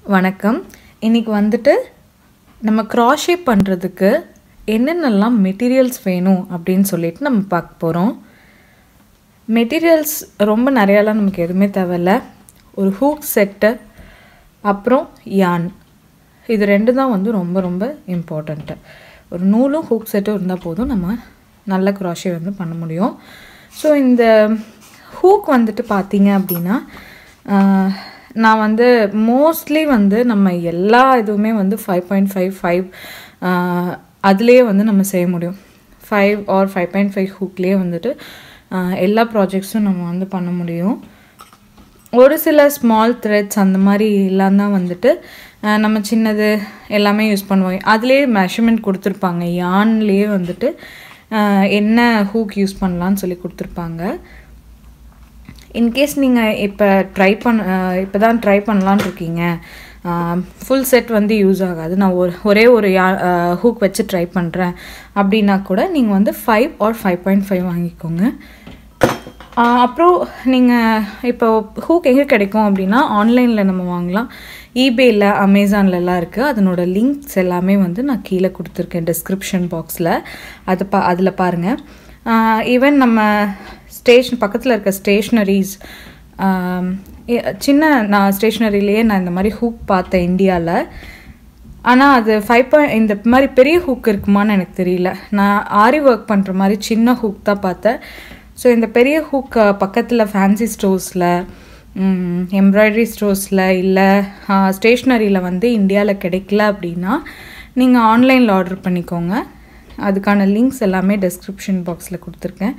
வணக்கம் இன்னைக்கு வந்துட்டு நம்ம க்ராஷே பண்ணுறதுக்கு என்னென்னலாம் மெட்டீரியல்ஸ் வேணும் அப்படின்னு சொல்லிட்டு நம்ம பார்க்க போகிறோம் மெட்டீரியல்ஸ் ரொம்ப நிறையாலாம் நமக்கு எதுவுமே தேவையில்ல ஒரு ஹூக் செட்டு அப்புறம் யான் இது ரெண்டு தான் வந்து ரொம்ப ரொம்ப இம்பார்ட்டண்ட்டு ஒரு நூலும் ஹூக் செட்டும் இருந்தால் போதும் நம்ம நல்ல க்ராஷே வந்து பண்ண முடியும் ஸோ இந்த ஹூக் வந்துட்டு பார்த்தீங்க அப்படின்னா ஆஹ், நான் வந்து மோஸ்ட்லி வந்து நம்ம எல்லா இதுவுமே வந்து ஃபைவ் பாயிண்ட் ஃபைவ் ஃபைவ் அதுலேயே வந்து நம்ம செய்ய முடியும் five or five point five ஹூக்லேயே வந்துட்டு ஆஹ், எல்லா ப்ராஜெக்ட்ஸும் நம்ம வந்து பண்ண முடியும் ஒரு சில ஸ்மால் த்ரெட்ஸ் அந்த மாதிரி எல்லாம் தான் வந்துட்டு அஹ், நம்ம சின்னது எல்லாமே யூஸ் பண்ணுவோம் அதுலேயே மெஷர்மெண்ட் கொடுத்துருப்பாங்க யான்லேயே வந்துட்டு அஹ், என்ன ஹூக் யூஸ் பண்ணலான்னு சொல்லி கொடுத்துருப்பாங்க இன்கேஸ் நீங்கள் இப்போ ட்ரை பண்ண இப்போ தான் ட்ரை பண்ணலான்னு இருக்கீங்க ஃபுல் செட் வந்து யூஸ் ஆகாது நான் ஒரு ஒரே ஒரு யா ஹூக் வச்சு ட்ரை பண்ணுறேன் அப்படின்னா கூட நீங்கள் வந்து five or five point five வாங்கிக்கோங்க ஆஹ் அப்புறம் நீங்கள் இப்போ ஹூக் எங்கே கிடைக்கும் அப்படின்னா ஆன்லைனில் நம்ம வாங்கலாம் ஈபேயில் அமேசான்லலாம் இருக்குது அதனோட லிங்க்ஸ் எல்லாமே வந்து நான் கீழே கொடுத்துருக்கேன் டிஸ்கிரிப்ஷன் பாக்ஸில் அது பா அதில் பாருங்கள் ஈவன் நம்ம ஸ்டேஷன் பக்கத்தில் இருக்க ஸ்டேஷ்னரிஸ் சின்ன நான் ஸ்டேஷ்னரிலேயே நான் இந்த மாதிரி ஹூக் பார்த்தேன் இந்தியாவில் ஆனால் அது ஃபைவ் பாயிண்ட் இந்த மாதிரி பெரிய ஹூக் இருக்குமான்னு எனக்கு தெரியல நான் ஆரி ஒர்க் பண்ணுற மாதிரி சின்ன ஹூக் தான் பார்த்தேன் ஸோ இந்த பெரிய ஹூக் பக்கத்தில் ஃபேன்சி ஸ்டோர்ஸில் எம்ப்ராய்டரி ஸ்டோர்ஸில் இல்லை ஸ்டேஷ்னரியில் வந்து இந்தியாவில் கிடைக்கல அப்படின்னா நீங்கள் ஆன்லைனில் ஆர்டர் பண்ணிக்கோங்க அதுக்கான லிங்க்ஸ் எல்லாமே டெஸ்கிரிப்ஷன் பாக்ஸில் கொடுத்துருக்கேன்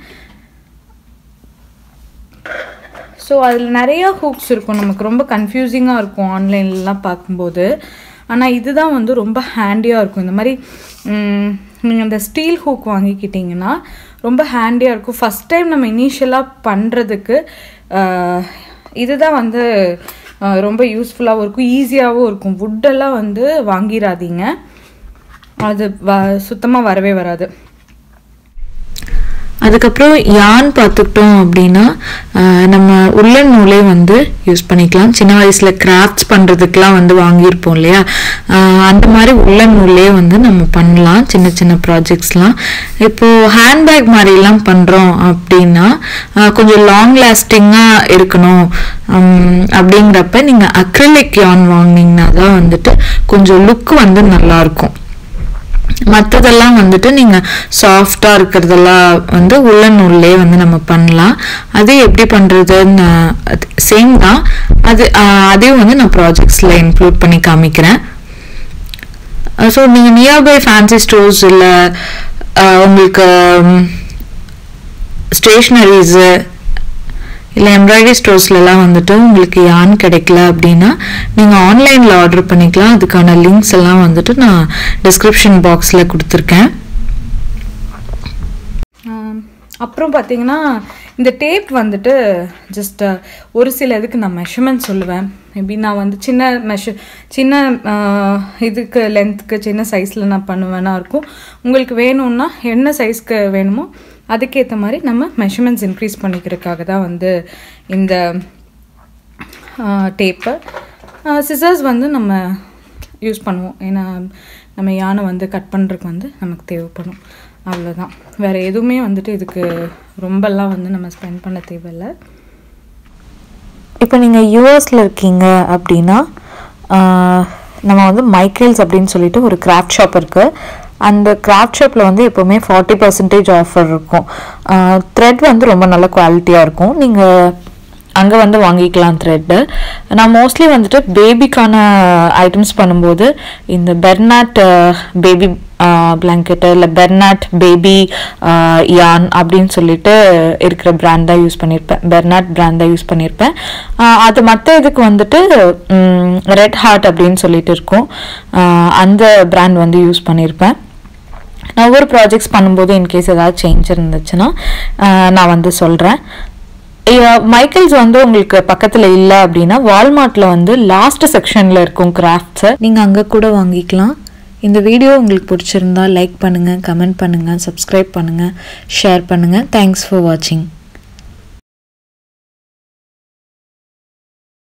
ஸோ அதில் நிறைய ஹூக்ஸ் இருக்கும் நமக்கு ரொம்ப கன்ஃபியூசிங்காக இருக்கும் ஆன்லைன்லலாம் பார்க்கும்போது ஆனால் இதுதான் வந்து ரொம்ப ஹேண்டியாக இருக்கும் இந்த மாதிரி நீங்கள் இந்த ஸ்டீல் ஹூக் வாங்கிக்கிட்டிங்கன்னா ரொம்ப ஹேண்டியாக இருக்கும் ஃபஸ்ட் டைம் நம்ம இனிஷியலாக பண்ணுறதுக்கு இதுதான் வந்து ஆஹ், ரொம்ப யூஸ்ஃபுல்லாகவும் இருக்கும் ஈஸியாகவும் இருக்கும் வுட்டெல்லாம் வந்து வாங்கிடாதீங்க அது வ சுத்தமாக வரவே வராது அதுக்கப்புறம் யான் பார்த்துக்கிட்டோம் அப்படின்னா ஆஹ், நம்ம உள்ளன் நூலே வந்து யூஸ் பண்ணிக்கலாம் சின்ன வயசில் கிராஃப்ட்ஸ் பண்ணுறதுக்கெலாம் வந்து வாங்கியிருப்போம் இல்லையா ஆஹ், அந்த மாதிரி உள்ளன் நூலே வந்து நம்ம பண்ணலாம் சின்ன சின்ன ப்ராஜெக்ட்ஸ்லாம் இப்போது ஹேண்ட்பேக் மாதிரிலாம் பண்ணுறோம் அப்படின்னா ஆஹ், கொஞ்சம் லாங் லாஸ்டிங்காக இருக்கணும் உம், அப்படிங்கிறப்ப நீங்கள் அக்ரிலிக் யான் வாங்கினீங்கன்னா தான் வந்துட்டு கொஞ்சம் லுக் வந்து நல்லாயிருக்கும் மற்றதெல்லாம் வந்துட்டு நீங்கள் சாஃப்டாக இருக்கிறதெல்லாம் வந்து உள்ளன் நூல்லே வந்து நம்ம பண்ணலாம் அது எப்படி பண்ணுறதுன்னு சேம் தான் அது ஆஹ், அதையும் வந்து நான் ப்ராஜெக்ட்ஸில் இன்க்ளூட் பண்ணி காமிக்கிறேன் ஸோ நீங்கள் நியர்பை ஃபேன்சி ஸ்டோர்ஸ் இல்லை உங்களுக்கு ஸ்டேஷ்னரிஸு இல்லை எம்ப்ராய்டரி ஸ்டோர்ஸ்லலாம் வந்துட்டு உங்களுக்கு யான் கிடைக்கல அப்படின்னா நீங்கள் ஆன்லைனில் ஆர்டர் பண்ணிக்கலாம் அதுக்கான லிங்க்ஸ் எல்லாம் வந்துட்டு நான் டிஸ்கிரிப்ஷன் பாக்ஸில் கொடுத்துருக்கேன் ஆம், அப்புறம் பார்த்தீங்கன்னா இந்த டேப் வந்துட்டு ஜஸ்ட் ஒரு சில இதுக்கு நான் மெஷர்மெண்ட் சொல்லுவேன் மேபி நான் வந்து சின்ன மெஷர் சின்ன ஆ, இதுக்கு லென்த்துக்கு சின்ன சைஸில் நான் பண்ணுவேனா இருக்கும் உங்களுக்கு வேணும்னா என்ன சைஸ்க்கு வேணுமோ அதுக்கேற்ற மாதிரி நம்ம மெஷர்மெண்ட்ஸ் இன்க்ரீஸ் பண்ணிக்கிறதுக்காக தான் வந்து இந்த டேப்பு சிசர்ஸ் வந்து நம்ம யூஸ் பண்ணுவோம் ஏன்னா நம்ம யானை வந்து கட் பண்ணுறதுக்கு வந்து நமக்கு தேவைப்படும் அவ்வளோதான் வேறு எதுவுமே வந்துட்டு இதுக்கு ரொம்பலாம் வந்து நம்ம ஸ்பெண்ட் பண்ண தேவையில்லை இப்போ நீங்கள் யூஎஸில் இருக்கீங்க அப்படின்னா ஆஹ், நம்ம வந்து மைக்கேல்ஸ் அப்படின்னு சொல்லிட்டு ஒரு கிராஃப்ட் ஷாப் இருக்குது அந்த கிராஃப்ட் ஷாப்பில் வந்து எப்போவுமே ஃபார்ட்டி பர்சன்டேஜ் ஆஃபர் இருக்கும் த்ரெட் வந்து ரொம்ப நல்ல குவாலிட்டியாக இருக்கும் நீங்கள் அங்கே வந்து வாங்கிக்கலாம் த்ரெட்டு நான் மோஸ்ட்லி வந்துட்டு பேபிக்கான ஐட்டம்ஸ் பண்ணும்போது இந்த பெர்னாட் பேபி பிளாங்கெட்டு இல்லை பெர்னாட் பேபி யான் அப்படின்னு சொல்லிட்டு இருக்கிற பிராண்ட் தான் யூஸ் பண்ணியிருப்பேன் பெர்னாட் பிராண்ட் தான் யூஸ் பண்ணியிருப்பேன் ஆஹ் அது மற்ற இதுக்கு வந்துட்டு ரெட் ஹார்ட் அப்படின்னு சொல்லிட்டு இருக்கும் ஆஹ் அந்த பிராண்ட் வந்து யூஸ் பண்ணியிருப்பேன் நான் ஒவ்வொரு ப்ராஜெக்ட்ஸ் பண்ணும்போது இன்கேஸ் ஏதாவது சேஞ்ச் இருந்துச்சுன்னா ஆஹ் நான் வந்து சொல்கிறேன் மைக்கேல்ஸ் வந்து உங்களுக்கு பக்கத்தில் இல்லை அப்படின்னா வால்மார்ட்டில் வந்து லாஸ்ட் செக்ஷனில் இருக்கும் கிராஃப்ட்ஸை நீங்கள் அங்கே கூட வாங்கிக்கலாம் இந்த வீடியோ உங்களுக்கு பிடிச்சிருந்தா லைக் பண்ணுங்கள் கமெண்ட் பண்ணுங்கள் சப்ஸ்கிரைப் பண்ணுங்கள் ஷேர் பண்ணுங்கள் தேங்க்ஸ் ஃபார் வாட்சிங்